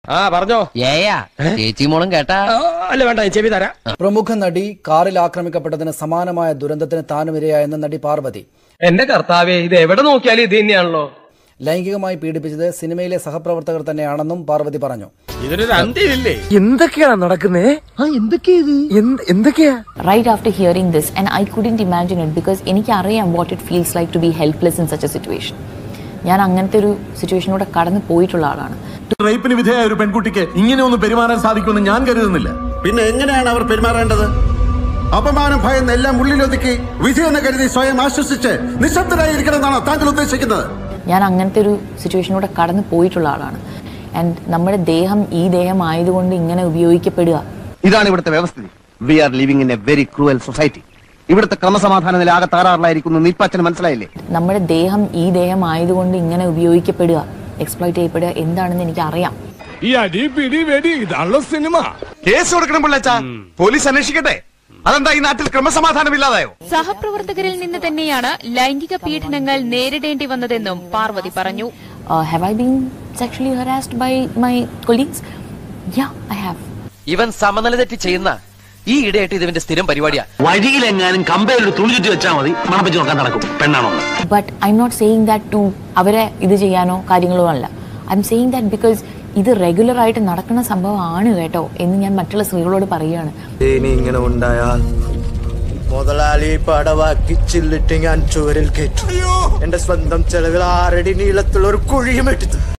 ആ പറഞ്ഞോ ഏയാ ചേച്ചി മോളും കേട്ടാ ആ, അല്ല വേണ്ട ഞാൻ ചെവി തരാം പ്രമുഖ നടി കാറിൽ ആക്രമിക്കപ്പെട്ടതിന് സമാനമായ ദുരന്തത്തിന് താനും ഇരയായെന്ന് നടി പാർവതി എന്റെ കർത്താവേ ഇത് എവിടെ നോക്കിയാലും ഇത് തന്നെയാണല്ലോ ലൈംഗികമായി പീഡിപ്പിച്ചത് സിനിമയിലെ സഹപ്രവർത്തകർ തന്നെയാണെന്നും പാർവതി പറഞ്ഞു ഇതിനൊരു അന്ത്യമില്ലേ എന്തൊക്കെയാണ് നടക്കുന്നേ എന്തൊക്കെയാ right after hearing this and i couldn't imagine it because എനിക്കറിയാം what it feels like to be helpless in such a situation ഞാൻ അങ്ങനത്തെ ഒരു സിറ്റുവേഷനിലൂടെ കടന്നു പോയിട്ടുള്ള ആളാണ് റേപ്പിന് വിധേയ ഒരു പെൺകുട്ടിക്ക് ഇങ്ങനെ ഒന്ന് പെരുമാറാൻ സാധിക്കുമെന്ന് ഞാൻ കരുതുന്നില്ല പിന്നെ എങ്ങനെയാണ് അവർ പെരുമാറേണ്ടത് അപമാനം ഭയന്ന് എല്ലാം ഉള്ളിലൊതുക്കി വിധി എന്ന് കരുതി സ്വയം ആശ്വസിച്ച് നിശബ്ദരായിരിക്കണമെന്നാണോ താങ്കൾ ഉദ്ദേശിക്കുന്നത് ഞാൻ അങ്ങനത്തെ ഒരു സിറ്റുവേഷനിലൂടെ കടന്നു പോയിട്ടുള്ള ആളാണ് ആൻഡ് നമ്മുടെ ദേഹം ഈ ദേഹം ആയതുകൊണ്ട് ഇങ്ങനെ ഉപയോഗിക്കപ്പെടുക ഇതാണ് ഇവിടുത്തെ വ്യവസ്ഥിതി we are living in a very cruel society ഇവിടുത്തെ ക്രമസമാധാന നില ആകെ താറാറിലായിരിക്കുന്നു നിപ്പച്ചന് മനസ്സിലായില്ലേ നമ്മുടെ ദേഹം ഈ ദേഹം ആയതുകൊണ്ട് ഇങ്ങനെ ഉപയോഗിക്കപ്പെടുക എക്സ്പ്ലോയിറ്റ് ചെയ്യപ്പെടുക എന്താണെന്ന് എനിക്ക് അറിയാം ഈ അടി പിടി വെടി ഇതാണല്ലോ സിനിമ കേസ് കൊടുക്കണം പിള്ളച്ച പോലീസ് അന്വേഷിക്കട്ടെ അതെന്താ ഈ നാട്ടിൽ ക്രമസമാധാനമില്ലാതായോ സഹപ്രവർത്തകരിൽ നിന്ന് തന്നെയാണ് ലൈംഗിക പീഡനങ്ങൾ നേരിടേണ്ടി വന്നതെന്നും പാർവതി പറഞ്ഞു have I been sexually harassed by my colleagues yeah I have even സമനില തെറ്റി ചെയ്യുന്ന ഈ ഇടയായിട്ട് ഇതിന്റെ സ്ഥിരം പരിപാടിയാ വഴിയിലെങ്ങാനും കമ്പയിൽ തുണി ചുറ്റി വെച്ചാൽ മതി മണപ്പിച്ച് നോക്കാൻ നടക്കും പെണ്ണാണോ but I'm not saying that to അവരെ ഇത് ചെയ്യാനോ കാര്യങ്ങളോ അല്ല I'm saying that because ഇത് റെഗുലർ ആയിട്ട് നടക്കുന്ന സംഭവമാണ് കേട്ടോ എന്ന് ഞാൻ മറ്റുള്ള സ്ത്രീകളോട് പറയുകയാണ് ഇനി ഇങ്ങനെ ഉണ്ടായാൽ മുതലാളി പടവാക്കി ചില്ലിട്ട് ഞാൻ ചുവരിൽ കയറ്റും എന്റെ സ്വന്തം ചെലവിൽ ആറടി നീളത്തുള്ള ഒരു കുഴിയും ഇട്ടിട്ട്